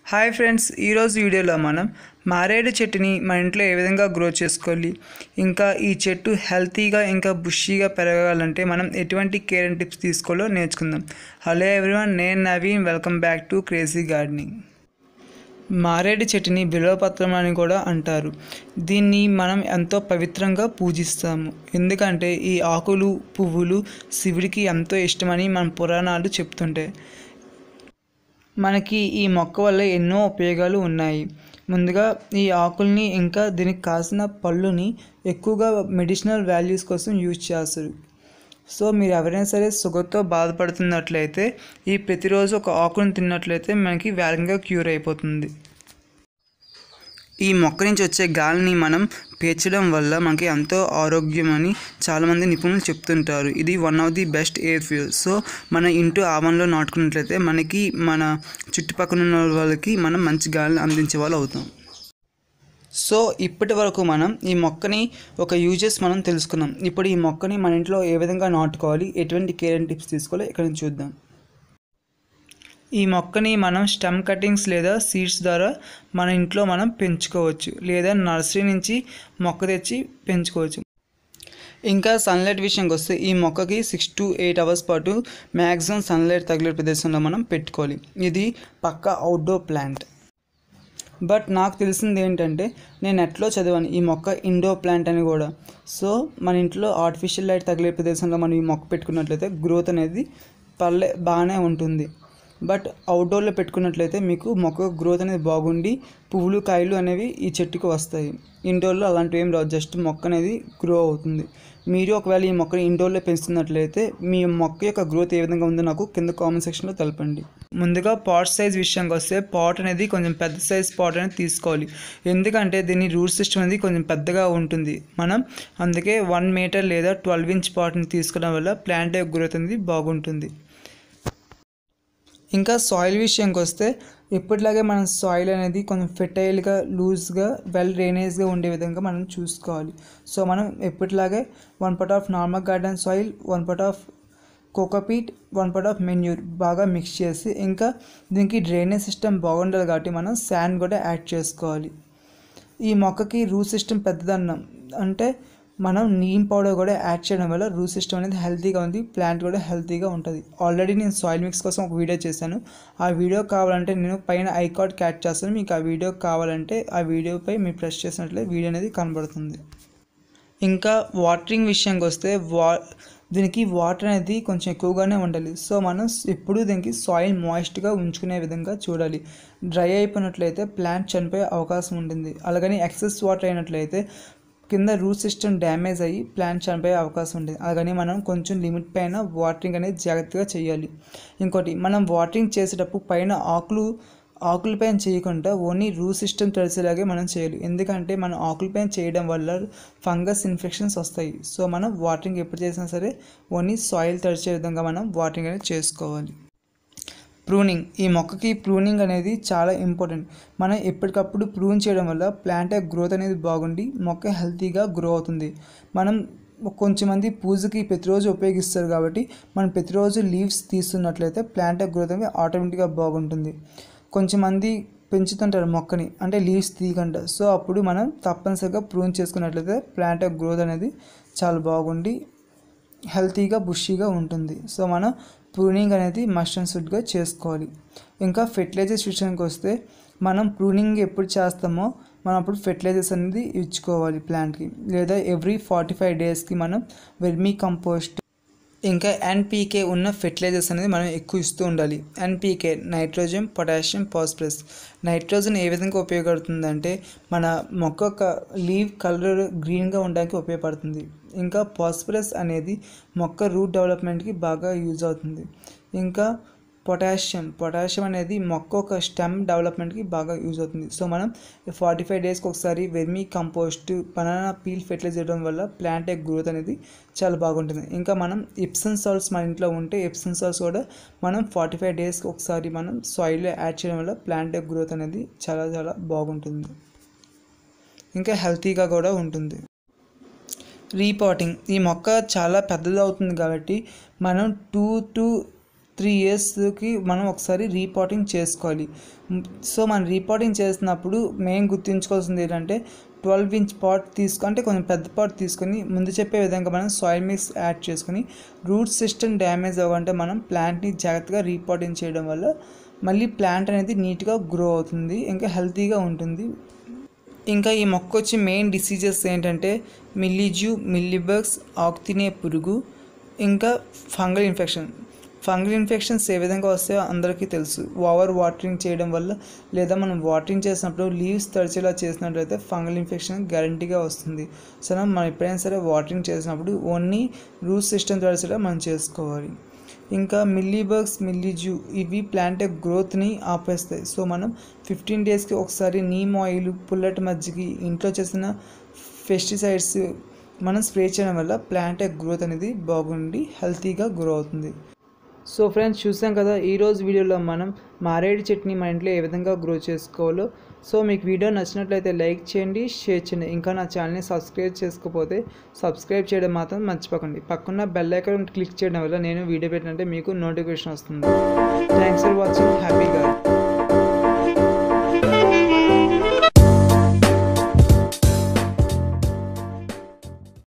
hi friends ఈరోజు వీడియోలో మనం మారేడు చెట్టుని మన ఇంట్లో ఏ విధంగా గ్రో చేసుకోవాలి ఇంకా ఈ చెట్టు హెల్తీగా ఇంకా బుషీగా పెరగాలంటే మనం ఎటువంటి కేర్ అండ్ టిప్స్ తీసుకోవాలో నేర్చుకుందాం హలో ఎవ్రీవన్ నేను Naveen welcome back to crazy gardening మారేడు చెట్టుని బిల్వపత్రం అని కూడా అంటారు దీన్ని మనం ఎంతో పవిత్రంగా పూజిస్తాము ఎందుకంటే ఈ ఆకులు పువ్వులు శివుడికి ఎంతో ఇష్టమని మన పురాణాలు చెప్తుంటాయి మనకి ఈ మొక్క వల్ల ఎన్నో ఉపయోగాలు ఉన్నాయి ముందుగా ఈ ఆకుల్ని ఇంకా దీనికి కాసిన పళ్ళుని ఎక్కువగా మెడిసినల్ వాల్యూస్ కోసం యూజ్ చేస్తారు సో మీరు ఎవరైనా సరే షుగర్తో బాధపడుతున్నట్లయితే ఈ ప్రతిరోజు ఒక ఆకుని తిన్నట్లయితే మనకి వేగంగా క్యూర్ అయిపోతుంది ఈ మొక్క నుంచి వచ్చే గాలిని మనం పీల్చడం వల్ల మనకి ఎంతో ఆరోగ్యం అని చాలామంది నిపుణులు చెప్తుంటారు ఇది one of the best air fuel so మన ఇంటి ఆవరణలో నాటుకున్నట్లయితే మనకి మన చుట్టుపక్కల ఉన్న వాళ్ళకి మనం మంచి గాలిని అందించే వాళ్ళు అవుతాం సో ఇప్పటి వరకు మనం ఈ మొక్కని ఒక యూజెస్ మనం తెలుసుకున్నాం ఇప్పుడు ఈ మొక్కని మన ఇంట్లో ఏ విధంగా నాటుకోవాలి ఎటువంటి కేర్ అండ్ టిప్స్ తీసుకోవాలి ఇక్కడ నుంచి చూద్దాం ఈ మొక్కని మనం స్టెమ్ కటింగ్స్ లేదా సీడ్స్ ద్వారా మన ఇంట్లో మనం పెంచుకోవచ్చు లేదా నర్సరీ నుంచి మొక్క తెచ్చి పెంచుకోవచ్చు ఇంకా సన్లైట్ విషయంకి వస్తే ఈ మొక్కకి సిక్స్ టు ఎయిట్ అవర్స్ పాటు మ్యాక్సిమం సన్లైట్ తగిలే ప్రదేశంలో మనం పెట్టుకోవాలి ఇది పక్క అవుట్డోర్ ప్లాంట్ బట్ నాకు తెలిసింది ఏంటంటే నేను నెట్లో చదివాను ఈ మొక్క ఇండోర్ ప్లాంట్ అని కూడా సో మన ఇంట్లో ఆర్టిఫిషియల్ లైట్ తగిలే ప్రదేశంలో మనం ఈ మొక్క పెట్టుకున్నట్లయితే గ్రోత్ అనేది పర్లే బాగానే ఉంటుంది బట్ అవుట్డోర్లో పెట్టుకున్నట్లయితే మీకు మొక్క గ్రోత్ అనేది బాగుండి పువ్వులు కాయలు అనేవి ఈ చెట్టుకు వస్తాయి ఇండోర్లో అలాంటివి ఏం రావు జస్ట్ మొక్క అనేది గ్రో అవుతుంది మీరు ఒకవేళ ఈ మొక్కని ఇండోర్లో పెంచుతున్నట్లయితే మీ మొక్క యొక్క గ్రోత్ ఏ విధంగా ఉందో నాకు కింద కామెంట్ సెక్షన్లో తెలపండి ముందుగా పాట్ సైజ్ విషయానికి వస్తే పాట్ అనేది కొంచెం పెద్ద సైజ్ పాట్ అనేది తీసుకోవాలి ఎందుకంటే దీని రూట్ సిస్టమ్ అనేది కొంచెం పెద్దగా ఉంటుంది మనం అందుకే వన్ మీటర్ లేదా ట్వెల్వ్ ఇంచ్ పాట్ని తీసుకోవడం వల్ల ప్లాంట్ యొక్క గ్రోత్ అనేది బాగుంటుంది ఇంకా సాయిల్ విషయంకి వస్తే ఎప్పటిలాగే మన సాయిల్ అనేది కొంచెం ఫెర్టైల్గా లూజ్గా వెల్ డ్రైనేజ్గా ఉండే విధంగా మనం చూసుకోవాలి సో మనం ఎప్పటిలాగే one part of normal garden soil one part of cocopeat one part of manure బాగా మిక్స్ చేసి ఇంకా దీనికి డ్రైనేజ్ సిస్టమ్ బాగుండాలి కాబట్టి మనం శాండ్ కూడా యాడ్ చేసుకోవాలి ఈ మొక్కకి రూట్ సిస్టమ్ పెద్దదన్నాం అంటే మనం నీమ్ పౌడర్ కూడా యాడ్ చేయడం వల్ల రూట్ సిస్టమ్ అనేది హెల్తీగా ఉంది ప్లాంట్ కూడా హెల్తీగా ఉంటుంది ఆల్రెడీ నేను సాయిల్ మిక్స్ కోసం ఒక వీడియో చేశాను ఆ వీడియో కావాలంటే నేను పైన ఐ కార్డ్ క్యాచ్ చేస్తాను మీకు ఆ వీడియో కావాలంటే ఆ వీడియోపై మీరు ప్రెస్ చేసినట్లయితే వీడియో అనేది కనబడుతుంది ఇంకా వాటరింగ్ విషయానికి వస్తే వా దీనికి వాటర్ అనేది కొంచెం ఎక్కువగానే ఉండాలి సో మనం ఎప్పుడూ దీనికి సాయిల్ మాయిస్ట్గా ఉంచుకునే విధంగా చూడాలి డ్రై అయిపోయినట్లయితే ప్లాంట్ చనిపోయే అవకాశం ఉంటుంది అలాగని ఎక్సెస్ వాటర్ అయినట్లయితే కింద రూట్ సిస్టమ్ డ్యామేజ్ అయ్యి ప్లాంట్ చనిపోయే అవకాశం ఉంటుంది అలాగని మనం కొంచెం లిమిట్ పైన వాటరింగ్ అనేది జాగ్రత్తగా చేయాలి ఇంకోటి మనం వాటరింగ్ చేసేటప్పుడు పైన ఆకులు ఆకులపైన చేయకుండా ఓన్లీ రూట్ సిస్టమ్ తెలిసేలాగే మనం చేయాలి ఎందుకంటే మనం ఆకులపైన చేయడం వల్ల ఫంగస్ ఇన్ఫెక్షన్స్ వస్తాయి సో మనం వాటరింగ్ ఎప్పుడు చేసినా సరే ఓన్లీ సాయిల్ తడిచే విధంగా మనం వాటరింగ్ అనేది చేసుకోవాలి ప్రూనింగ్ ఈ మొక్కకి ప్రూనింగ్ అనేది చాలా ఇంపార్టెంట్ మనం ఎప్పటికప్పుడు ప్రూన్ చేయడం వల్ల ప్లాంట్ యొక్క గ్రోత్ అనేది బాగుండి మొక్క హెల్తీగా గ్రో అవుతుంది మనం కొంచెం మంది పూజకి ప్రతిరోజు ఉపయోగిస్తారు కాబట్టి మనం ప్రతిరోజు లీవ్స్ తీస్తున్నట్లయితే ప్లాంట్ యొక్క గ్రోత్ అనేది ఆటోమేటిక్గా బాగుంటుంది కొంచెం మంది పెంచుతుంటారు మొక్కని అంటే లీవ్స్ తీయకుండా సో అప్పుడు మనం తప్పనిసరిగా ప్రూన్ చేసుకున్నట్లయితే ప్లాంట్ యొక్క గ్రోత్ అనేది చాలా బాగుండి హెల్తీగా బుషీగా ఉంటుంది సో మనం ప్రూనింగ్ అనేది మస్ట్ అండ్ షుడ్గా చేసుకోవాలి ఇంకా ఫెర్టిలైజర్స్ విషయానికి వస్తే మనం ప్రూనింగ్ ఎప్పుడు చేస్తామో మనం అప్పుడు ఫెర్టిలైజర్స్ అనేది ఇచ్చుకోవాలి ప్లాంట్కి లేదా ఎవ్రీ ఫార్టీ ఫైవ్ డేస్కి మనం వెర్మీ కంపోస్ట్ ఇంకా ఎన్పీకే ఉన్న ఫెర్టిలైజర్స్ అనేది మనం ఎక్కువ ఇస్తూ ఉండాలి NPK nitrogen potassium phosphorus nitrogen ఏ విధంగా ఉపయోగపడుతుందంటే మన మొక్క యొక్క లీవ్ కలర్ గ్రీన్గా ఉండడానికి ఉపయోగపడుతుంది ఇంకా ఫాస్ఫరస్ అనేది మొక్క రూట్ డెవలప్మెంట్కి బాగా యూజ్ అవుతుంది ఇంకా పొటాషియం పొటాషియం అనేది మొక్క ఒక స్టెమ్ డెవలప్మెంట్కి బాగా యూజ్ అవుతుంది సో మనం ఫార్టీ ఫైవ్ డేస్కి ఒకసారి vermicompost banana peel fertilise చేయడం వల్ల ప్లాంట్ యొక్క గ్రోత్ అనేది చాలా బాగుంటుంది ఇంకా మనం ఎప్సన్ సాల్ట్స్ మన ఇంట్లో ఉంటే ఎప్సన్ సాల్ట్స్ కూడా మనం ఫార్టీ ఫైవ్ డేస్కి ఒకసారి మనం సాయిల్లో యాడ్ చేయడం వల్ల ప్లాంట్ యొక్క గ్రోత్ అనేది చాలా చాలా బాగుంటుంది ఇంకా హెల్తీగా కూడా ఉంటుంది రీపాటింగ్ ఈ మొక్క చాలా పెద్దది అవుతుంది కాబట్టి మనం టూ టు త్రీ ఇయర్స్కి మనం ఒకసారి రీపాటింగ్ చేసుకోవాలి సో మనం రీపాటింగ్ చేసినప్పుడు మెయిన్ గుర్తుంచుకోవాల్సింది ఏంటంటే ట్వెల్వ్ ఇంచ్ పాట్ తీసుకు అంటే కొంచెం పెద్ద పాట్ తీసుకొని ముందు చెప్పే విధంగా మనం సాయిల్ మిక్స్ యాడ్ చేసుకొని రూట్ సిస్టమ్ డ్యామేజ్ అవ్వంటే మనం ప్లాంట్ని జాగ్రత్తగా రీపాటింగ్ చేయడం వల్ల మళ్ళీ ప్లాంట్ అనేది నీట్గా గ్రో అవుతుంది ఇంకా హెల్తీగా ఉంటుంది ఇంకా ఈ మొక్క వచ్చి మెయిన్ డిసీజెస్ ఏంటంటే మిల్లీజ్యూ మిల్లీబగ్స్ ఆకు తినే పురుగు ఇంకా ఫంగల్ ఇన్ఫెక్షన్ ఫంగల్ ఇన్ఫెక్షన్స్ ఏ విధంగా వస్తాయో అందరికీ తెలుసు ఓవర్ వాటరింగ్ చేయడం వల్ల లేదా మనం వాటరింగ్ చేసినప్పుడు లీవ్స్ తడిచేలా చేసినట్లయితే ఫంగల్ ఇన్ఫెక్షన్ గ్యారంటీగా వస్తుంది సో మనం ఎప్పుడైనా సరే వాటరింగ్ చేసినప్పుడు ఓన్లీ రూట్ సిస్టమ్ తడిచేలా మనం చేసుకోవాలి ఇంకా మిల్లీబగ్స్ మిల్లీజ్యూ ఇవి ప్లాంట్ గ్రోత్ని ఆపేస్తాయి సో మనం ఫిఫ్టీన్ డేస్కి ఒకసారి నీమ్ ఆయిల్ పుల్లటి మజ్జిగి ఇంట్లో చేసిన పెస్టిసైడ్స్ మనం స్ప్రే చేయడం వల్ల ప్లాంట్ గ్రోత్ అనేది బాగుండి హెల్తీగా గ్రో అవుతుంది సో ఫ్రెండ్స్ చూసాం కదా ఈరోజు వీడియోలో మనం మారేడు చట్నీ మన ఇంట్లో ఏ విధంగా గ్రో చేసుకోవాలో సో మీకు వీడియో నచ్చినట్లయితే లైక్ చేయండి షేర్ చేయండి ఇంకా నా ఛానల్ని సబ్స్క్రైబ్ చేసుకోకపోతే సబ్స్క్రైబ్ చేయడం మాత్రం మర్చిపోకండి పక్కన బెల్ ఐకాన్ క్లిక్ చేయడం వల్ల నేను వీడియో పెట్టినంటే మీకు నోటిఫికేషన్ వస్తుంది థ్యాంక్స్ ఫర్ వాచింగ్ హ్యాపీ గారు